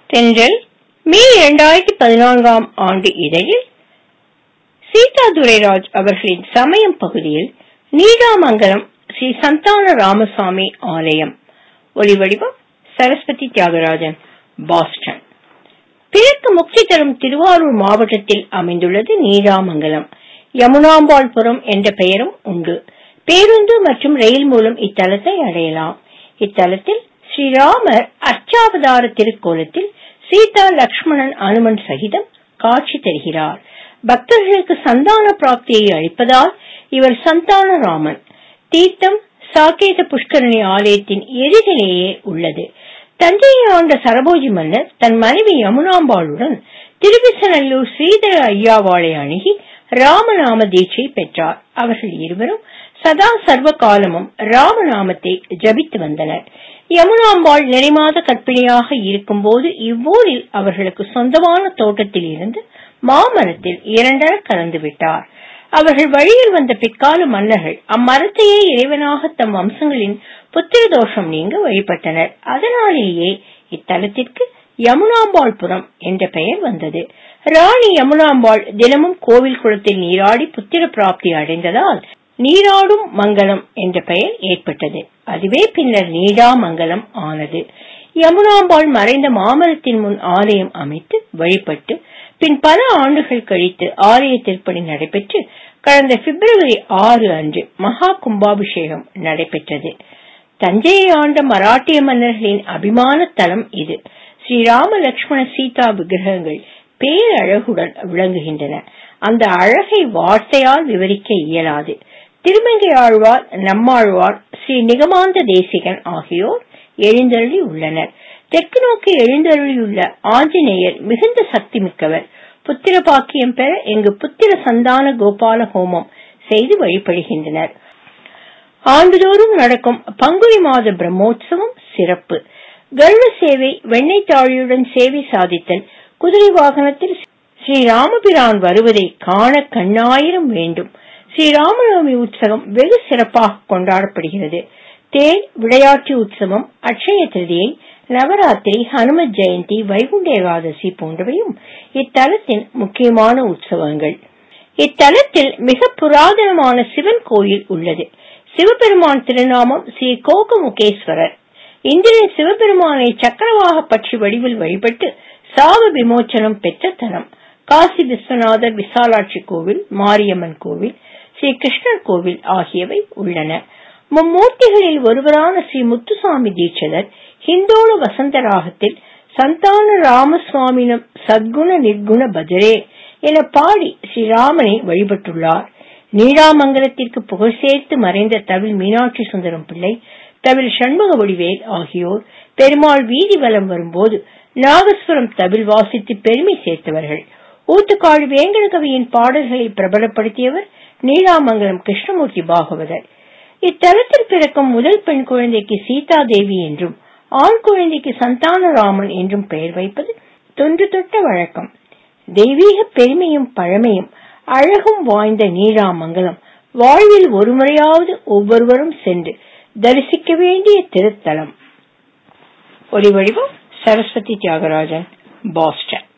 தென்றல் மே இரண்டாயிரத்தி பதினான்காம் ஆண்டு இதழில் சீதா துரைராஜ் அவர்களின் சமயம் பகுதியில் நீடாமங்கலம் ஸ்ரீ சந்தான ராமசாமி ஆலயம் ஒலிவடிவம் சரஸ்வதி தியாகராஜன் பாஸ்டன் பிறக்கு முக்தி தரும் திருவாரூர் மாவட்டத்தில் அமைந்துள்ளது நீடாமங்கலம் யமுனாம்பாள்புரம் என்ற பெயரும் உண்டு பேருந்து மற்றும் ரயில் மூலம் இத்தலத்தை அடையலாம் இத்தலத்தில் ஸ்ரீராமர் அர்ச்சாவதார திருக்கோலத்தில் சீதா லக்ஷ்மணன் அனுமன் சகிதம் காட்சி தருகிறார் பக்தர்களுக்கு சந்தான பிராப்தியை அளிப்பதால் இவர் சந்தான ராமன் தீர்த்தம் சாகேத புஷ்கரணி ஆலயத்தின் எதிரிலேயே உள்ளது தஞ்சையை ஆண்ட சரபோஜி மன்னர் தன் மனைவி யமுனாம்பாளுடன் திருவிசநல்லூர் ஸ்ரீதர ஐயாவாளை அணுகி ராமநாம தீட்சை பெற்றார் அவர்கள் இருவரும் சதா சர்வ காலமும் ராமநாமத்தை ஜபித்து வந்தனர் யமுனாம்பாள் நிறைமாத கற்பிணியாக இருக்கும் போது இவ்வூரில் அவர்களுக்கு சொந்தமான தோட்டத்தில் இருந்து மாமரத்தில் இரண்டர கலந்து விட்டார் அவர்கள் வழியில் வந்த பிற்கால மன்னர்கள் அம்மரத்தையே இறைவனாக தம் வம்சங்களின் புத்திர தோஷம் நீங்க வழிபட்டனர் அதனாலேயே இத்தலத்திற்கு யமுனாம்பாள்புரம் என்ற பெயர் வந்தது ராணி யமுனாம்பாள் தினமும் கோவில் குளத்தில் நீராடி புத்திர பிராப்தி அடைந்ததால் நீராடும் மங்கலம் என்ற பெயர் ஏற்பட்டது அதுவே பின்னர் நீடாமங்கலம் ஆனது யமுனாம்பாள் மறைந்த மாமரத்தின் முன் ஆலயம் அமைத்து வழிபட்டு பின் பல ஆண்டுகள் கழித்து ஆலய திருப்பணி நடைபெற்று கடந்த பிப்ரவரி ஆறு அன்று மகா கும்பாபிஷேகம் நடைபெற்றது தஞ்சையை ஆண்ட மராட்டிய மன்னர்களின் அபிமான தலம் இது ஸ்ரீராம லட்சுமண சீதா விக்கிரகங்கள் பேரழகுடன் விளங்குகின்றன அந்த அழகை வார்த்தையால் விவரிக்க இயலாது திருமங்கை ஆழ்வார் நம்மாழ்வார் ஸ்ரீ நிகமாந்த தேசிகன் ஆகியோர் எழுந்தருளி உள்ளனர் தெற்கு நோக்கி எழுந்தருளியுள்ள ஆஞ்சநேயர் மிகுந்த சக்தி மிக்கவர் புத்திர பாக்கியம் பெற இங்கு புத்திர சந்தான கோபால ஹோமம் செய்து வழிபடுகின்றனர் ஆண்டுதோறும் நடக்கும் பங்குனி மாத பிரம்மோற்சவம் சிறப்பு கருட சேவை வெண்ணெய் தாழியுடன் சேவை சாதித்தல் குதிரை வாகனத்தில் ஸ்ரீ ராமபிரான் வருவதை காண கண்ணாயிரம் வேண்டும் ஸ்ரீராமநவமி உற்சவம் வெகு சிறப்பாக கொண்டாடப்படுகிறது தேர் விளையாட்டு உற்சவம் அட்சய திருதியை நவராத்திரி ஹனுமத் ஜெயந்தி வைகுண்ட ஏகாதசி போன்றவையும் இத்தலத்தின் முக்கியமான உற்சவங்கள் இத்தலத்தில் மிக புராதனமான சிவன் கோயில் உள்ளது சிவபெருமான் திருநாமம் ஸ்ரீ கோகமுகேஸ்வரர் இந்திரன் சிவபெருமானை சக்கரவாக பற்றி வடிவில் வழிபட்டு சாப விமோச்சனம் பெற்ற தலம் காசி விஸ்வநாதர் விசாலாட்சி கோவில் மாரியம்மன் கோவில் ஸ்ரீ கிருஷ்ணர் கோவில் ஆகியவை உள்ளன மும்மூர்த்திகளில் ஒருவரான ஸ்ரீ முத்துசாமி தீட்சிதர் ஹிந்தோள வசந்த ராகத்தில் சந்தான ராமசுவாமினம் சத்குண நிர்குண பஜரே என பாடி ஸ்ரீராமனை வழிபட்டுள்ளார் நீடாமங்கலத்திற்கு புகழ் சேர்த்து மறைந்த தவில் மீனாட்சி சுந்தரம் பிள்ளை தவில் சண்முக வடிவேல் ஆகியோர் பெருமாள் வீதி வலம் வரும்போது நாகஸ்வரம் தவில் வாசித்து பெருமை சேர்த்தவர்கள் ஊத்துக்காடு வேங்கட கவியின் பாடல்களை பிரபலப்படுத்தியவர் நீடாமங்கலம் கிருஷ்ணமூர்த்தி பாகவதர் இத்தலத்தில் பிறக்கும் முதல் பெண் குழந்தைக்கு சீதா தேவி என்றும் ஆண் குழந்தைக்கு சந்தானராமன் என்றும் பெயர் வைப்பது தொன்று தொட்ட வழக்கம் தெய்வீக பெருமையும் பழமையும் அழகும் வாய்ந்த நீடாமங்கலம் வாழ்வில் ஒருமுறையாவது ஒவ்வொருவரும் சென்று தரிசிக்க வேண்டிய திருத்தலம் ஒலிவடிவம் சரஸ்வதி தியாகராஜன் பாஸ்டன்